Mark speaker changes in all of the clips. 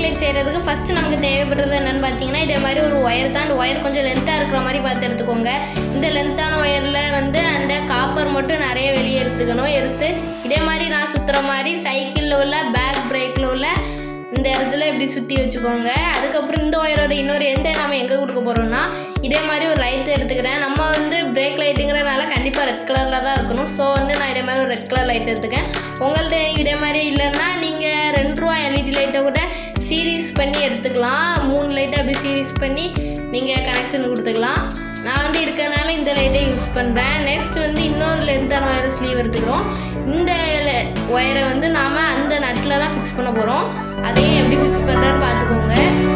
Speaker 1: light செய்கிறதுக்கு first நமக்கு தேவைப்படுறது என்னென்னு பார்த்தீங்கன்னா இதே மாதிரி ஒரு ஒயர் தான் அந்த ஒயர் கொஞ்சம் லென்த்தாக இருக்கிற மாதிரி பார்த்து எடுத்துக்கோங்க இந்த லென்த்தான ஒயரில் வந்து அந்த காப்பர் மட்டும் நிறைய வெளியே எடுத்துக்கணும் எடுத்து இதே மாதிரி நான் சுற்றுற மாதிரி சைக்கிளில் உள்ள பேக் பிரேக்கில் உள்ள இந்த இடத்துல இப்படி சுற்றி வச்சுக்கோங்க அதுக்கப்புறம் இந்த ஒயரோட இன்னொரு எந்த நம்ம எங்கே கொடுக்க போகிறோம்னா இதே மாதிரி ஒரு லைட் எடுத்துக்கிறேன் நம்ம வந்து பிரேக் லைட்டுங்கிறதுனால கண்டிப்பாக ரெட் கலரில் தான் இருக்கணும் ஸோ வந்து நான் இதே மாதிரி ஒரு ரெட் கலர் லைட் எடுத்துக்கேன் உங்கள்ட்ட இதே மாதிரி இல்லைன்னா நீங்கள் ரெண்டு ரூபா எல்இடி லைட்டை கூட சீரீஸ் பண்ணி எடுத்துக்கலாம் மூணு லைட்டை அப்படி சீரீஸ் பண்ணி நீங்கள் கனெக்ஷன் கொடுத்துக்கலாம் நான் வந்து இருக்கறனால இந்த லைட்டை யூஸ் பண்ணுறேன் நெக்ஸ்ட் வந்து இன்னொரு லென்த்தான ஒயர் ஸ்லீவ் எடுத்துக்கிறோம் இந்த ஒயரை வந்து நாம் அந்த நட்டில் தான் ஃபிக்ஸ் பண்ண போகிறோம் அதையும் எப்படி ஃபிக்ஸ் பண்ணுறேன்னு பார்த்துக்கோங்க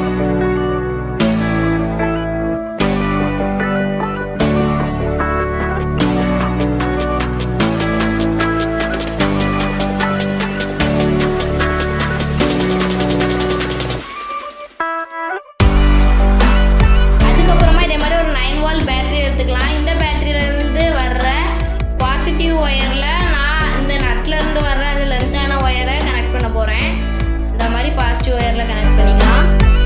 Speaker 1: அதுக்கப்புறமா இதே மாதிரி ஒரு நைன் வால் பேட்டரி எடுத்துக்கலாம் இந்த பேட்டரியிலேருந்து வர்ற பாசிட்டிவ் ஒயரில் நான் இந்த நட்டில் இருந்து வர்ற அந்த லென்த்தான ஒயரை கனெக்ட் பண்ண போகிறேன் இந்த மாதிரி பாசிட்டிவ் ஒயரில் கனெக்ட் பண்ணிக்கலாம்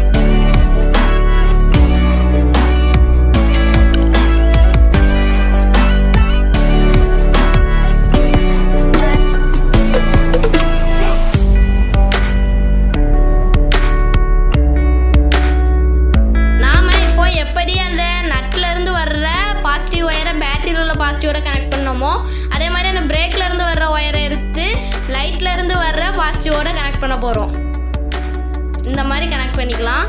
Speaker 1: நாம இப்போ எப்படி அந்த நட்ல இருந்து வர்ற பாசிட்டிவ் ஒயரை பேட்டரியில் உள்ள பாசிட்டிவோட கனெக்ட் பண்ணோமோ அதே மாதிரி அந்த பிரேக்ல இருந்து வர்ற ஒயரை எடுத்து லைட்ல இருந்து வர்ற பாசிட்டிவோட கனெக்ட் பண்ண போறோம் இந்த மாதிரி கனெக்ட் பண்ணிக்கலாம்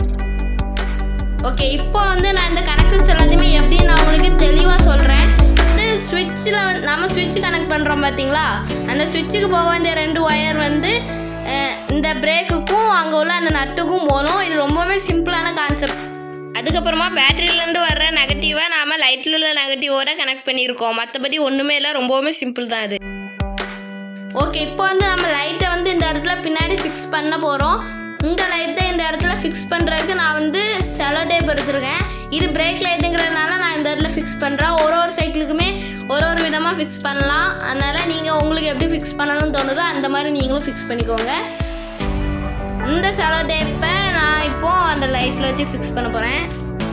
Speaker 1: ஓகே இப்போ வந்து நான் இந்த கனெக்ஷன்ஸ் எல்லாத்தையுமே எப்படி நான் உங்களுக்கு தெளிவாக சொல்கிறேன் இந்த சுவிட்சில் வந்து நம்ம சுவிட்ச் கனெக்ட் பண்ணுறோம் பார்த்தீங்களா அந்த சுவிட்சுக்கு போக வேண்டிய ரெண்டு ஒயர் வந்து அஹ், இந்த பிரேக்குக்கும் அங்கே உள்ள அந்த நட்டுக்கும் போகணும் இது ரொம்பவே சிம்பிளான கான்செப்ட் அதுக்கப்புறமா பேட்டரியிலேருந்து வர்ற நெகட்டிவை நாம் லைட்டில் உள்ள நெகட்டிவோட கனெக்ட் பண்ணியிருக்கோம் மற்றபடி ஒன்றுமே இல்லை ரொம்பவுமே சிம்பிள் தான் இது ஓகே இப்போ வந்து நம்ம லைட்டை வந்து இந்த இடத்துல பின்னாடி ஃபிக்ஸ் பண்ண போகிறோம் இந்த லைட்டை இந்த இடத்துல ஃபிக்ஸ் பண்ணுறதுக்கு நான் வந்து செலோ டேப் எடுத்துருக்கேன் இது பிரேக் லைட்டுங்கிறதுனால நான் இந்த இடத்துல ஃபிக்ஸ் பண்ணுறேன் ஒரு ஒரு சைக்கிளுக்குமே ஒரு ஒரு விதமாக ஃபிக்ஸ் பண்ணலாம் அதனால் நீங்கள் உங்களுக்கு எப்படி ஃபிக்ஸ் பண்ணணும்னு தோணுதோ அந்த மாதிரி நீங்களும் ஃபிக்ஸ் பண்ணிக்கோங்க இந்த செலோ டேப்பை நான் இப்போ அந்த லைட்டில் வச்சு ஃபிக்ஸ் பண்ண போகிறேன்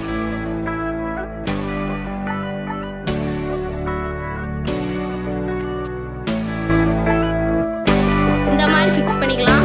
Speaker 1: இந்த மாதிரி ஃபிக்ஸ் பண்ணிக்கலாம்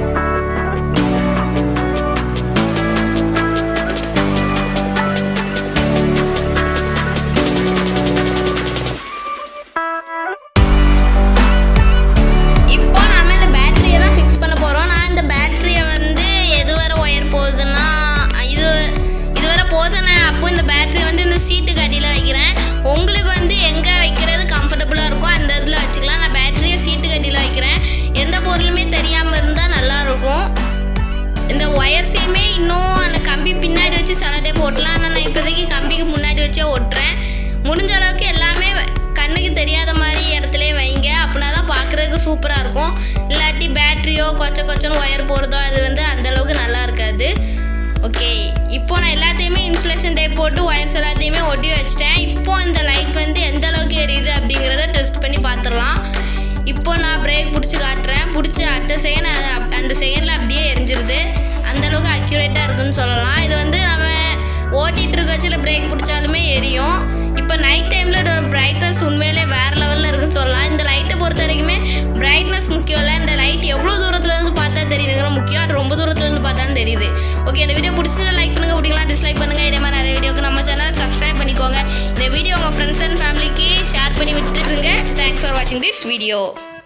Speaker 1: இப்போ நாம இந்த பேட்டரியை தான் ஃபிக்ஸ் பண்ண போகிறோம் நான் இந்த பேட்டரியை வந்து எது வரை ஒயர் போகுதுன்னா இது இது வரை போதுண்ணே அப்போ இந்த பேட்டரி வந்து இந்த சீட்டுக்கு அடியில் வைக்கிறேன் உங்களுக்கு வந்து எங்கே வைக்கிறது கம்ஃபர்டபுளாக இருக்கோ அந்த இடத்துல வச்சுக்கலாம் நான் பேட்டரியை சீட்டுக்கு அடியில் வைக்கிறேன் எந்த பொருளுமே தெரியாமல் இருந்தால் நல்லா இருக்கும் இந்த ஒயர்ஸையுமே இன்னும் அந்த கம்பி பின்னாடி வச்சு சலட்டே போட்டலாம் ஆனால் நான் இப்போதைக்கு கம்பிக்கு முன்னாடி வச்சே ஓட்டுறேன் முடிஞ்ச அளவுக்கு எல்லாமே கண்ணுக்கு தெரியாத மாதிரி இடத்துலயே வைங்க அப்படின்னா தான் பார்க்குறதுக்கு சூப்பராக இருக்கும் இல்லாட்டி பேட்டரியோ கொச்ச கொச்சன்னு ஒயர் போகிறதோ அது வந்து அந்த அளவுக்கு நல்லா இருக்காது ஓகே இப்போ நான் எல்லாத்தையுமே இன்சுலேஷன் டேப் போட்டு ஒயர்ஸ் எல்லாத்தையுமே ஒட்டி வச்சிட்டேன் இப்போ இந்த லைட் வந்து எந்த அளவுக்கு எரியுது அப்படிங்கிறத டெஸ்ட் பண்ணி பார்த்துடலாம் இப்போ நான் பிரேக் பிடிச்சி காட்டுறேன் பிடிச்சி அட்ட செகண்ட் அது அப்- அந்த செகண்டில் அப்படியே எரிஞ்சிருது அந்த அளவுக்கு அக்யூரேட்டாக இருக்குன்னு சொல்லலாம் இது வந்து நம்ம ஓட்டிகிட்டு இருக்க வச்சுல பிரேக் பிடிச்சாலுமே எரியும் இப்போ நைட் டைமில் பிரைட்னஸ் உண்மையிலே வேறு லெவலில் இருக்குன்னு சொல்லலாம் இந்த லைட்டை பொறுத்த வரைக்குமே பிரைட்னஸ் முக்கியம் இல்லை இந்த லைட் எவ்வளோ தூரத்துலேருந்து பார்த்தா தெரியுதுங்கிற முக்கியம் அது ரொம்ப தூரத்துலேருந்து பார்த்தாலும் தெரியுது ஓகே இந்த வீடியோ பிடிச்சா லைக் பண்ணுங்கள் பிடிக்கலாம் டிஸ்லைக் பண்ணுங்கள் இதே மாதிரி நிறைய வீடியோக்கு நம்ம சேனல் சப்ஸ்கிரைப் பண்ணிக்கோங்க இந்த வீடியோ உங்கள் ஃப்ரெண்ட்ஸ் அண்ட் ஃபேமிலிக்கு ஷேர் பண்ணி விட்டுருங்க தேங்க்ஸ் ஃபார் வாட்சிங் திஸ் வீடியோ